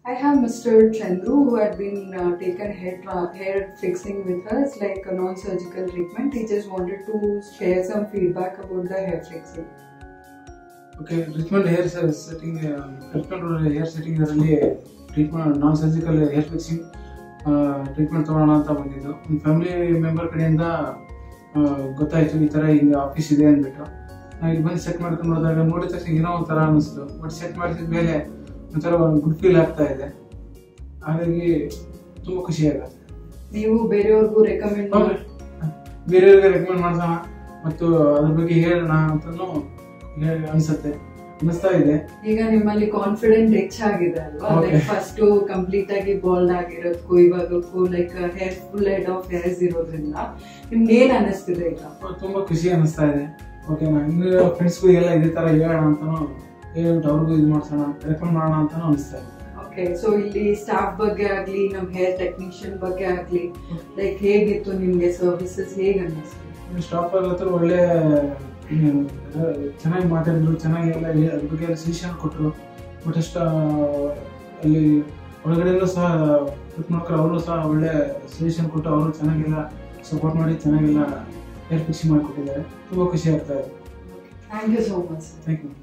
I have Mr. Chandru who had been uh, taken hair, tra- hair fixing with us, like a non-surgical treatment. He just wanted to share some feedback about the hair fixing. Okay Richmond hair setting Richmond hair setting ಇದರಲ್ಲಿ treatment non surgical hair fixing treatment ತೊಗೊಳ್ಳೋಣ ಅಂತ ಬಂದಿದ್ದು ಒಂದು family member ಕಡೆಯಿಂದ ಆ, ಗೊತ್ತಾಯ್ತು ಈ ಥರ ಹಿಂಗೆ ಆಫೀಸ್ ಇದೆ ಅಂದ್ಬಿಟ್ಟು ನಾ ಇಲ್ಲಿ ಬಂದು ಸೆಟ್ ಮಾಡ್ಕೊಂಡು ನೋಡಿದಾಗ ನೋಡಿದ ತಕ್ಷಣ ಏನೋ ಒಂಥರ ಅನ್ನಿಸ್ತು ಬಟ್ ಸೆಟ್ ಮಾಡಿದ ಮೇಲೆ ಒಂಥರ ಗುಡ್ ಫೀಲ್ ಆಗ್ತಾ ಇದೆ ಹಾಗಾಗಿ ತುಂಬ ಖುಷಿ ಆಗುತ್ತೆ ನೀವು ಬೇರೆಯವ್ರಿಗೂ ರೆಕಮೆಂಡ್ ಮಾಡಿ ಬೇರೆಯವ್ರಿಗೆ ರೆಕಮೆಂಡ್ ಮಾಡ್ಸೋಣ ಮತ್ತು ಅದ್ರ ಬಗ್ಗೆ ಹೇಳೋಣ ಅಂತಲೂ ಹೇಳಿ ಅನ್ಸುತ್ತೆ ಅನ್ನಿಸ್ತಾ ಇದೆ ಈಗ ನಿಮ್ಮಲ್ಲಿ ಕಾನ್ಫಿಡೆಂಟ್ ಹೆಚ್ಚಾಗಿದೆ ಅಲ್ವಾ Okay. ಲೈಕ್ ಫಸ್ಟ್ ಕಂಪ್ಲೀಟ್ ಆಗಿ ಬಾಲ್ಡ್ ಆಗಿರೋದಕ್ಕೂ ಇವಾಗಕ್ಕೂ like hair full head of hairs ಇರೋದ್ರಿಂದ ನಿಮ್ಗೆ ಏನ್ ಅನಿಸ್ತಿದೆ ಈಗ ತುಂಬಾ ಖುಷಿ ಅನಿಸ್ತಾ ಇದೆ ಓಕೆ ನಾ ಇನ್ನು ಫ್ರೆಂಡ್ಸ್ಗೂ ಎಲ್ಲ ಇದೇ ತರ ಹೇಳೋಣ ಅಂತಾನು ಹೇಳ್ಬಿಟ್ಟು ಅವ್ರಿಗೂ ಇದು ಮಾಡ್ಸೋಣ ರೆಕಮೆಂಡ್ ಮಾಡೋಣ ಅಂತಾನು ಅನಿಸ್ತಾ ಇದೆ ಓಕೆ ಸೊ ಇಲ್ಲಿ ಸ್ಟಾಫ್ ಬಗ್ಗೆ ಆಗ್ಲಿ ನಮ್ ಹೇರ್ ಟೆಕ್ನಿಷಿಯನ್ ಬಗ್ಗೆ ಆಗ್ಲಿ ಲೈಕ್ ಹೇಗಿತ್ತು ನಿಮ್ಗೆ ಸರ್ವಿಸಸ್ ಹೇಗ್ ಅನ್ನಿಸ್ತು ಸ್ಟಾಪ್ ಹತ್ರ ಒಳ್ಳೆ ಹ್ಮ್, ಚೆನ್ನಾಗಿ ಮಾತಾಡಿದ್ರು ಚೆನ್ನಾಗಿ ಎಲ್ಲ ಹೇಳಿ- ಅದ್ರ ಬಗ್ಗೆ ಎಲ್ಲ ಸಜೆಷನ್ ಕೊಟ್ಟರು ಬಟ್ ಅಷ್ಟ ಅಲ್ಲಿ ಒಳಗಡೆನೂ ಸಹ ನೋಡ್ಕೊಂಡು ಅವರು ಸಹ ಒಳ್ಳೆ ಸಜೆಷನ್ ಕೊಟ್ಟು ಅವರು ಚೆನ್ನಾಗೆಲ್ಲ ಸಪೋರ್ಟ್ ಮಾಡಿ ಚೆನ್ನಾಗೆಲ್ಲ ಹೇರ್ ಫಿಕ್ಸಿಂಗ್ ಮಾಡಿಕೊಟ್ಟಿದ್ದಾರೆ ತುಂಬ ಖುಷಿ ಆಗ್ತಾ ಇದೆ thank you so much thank you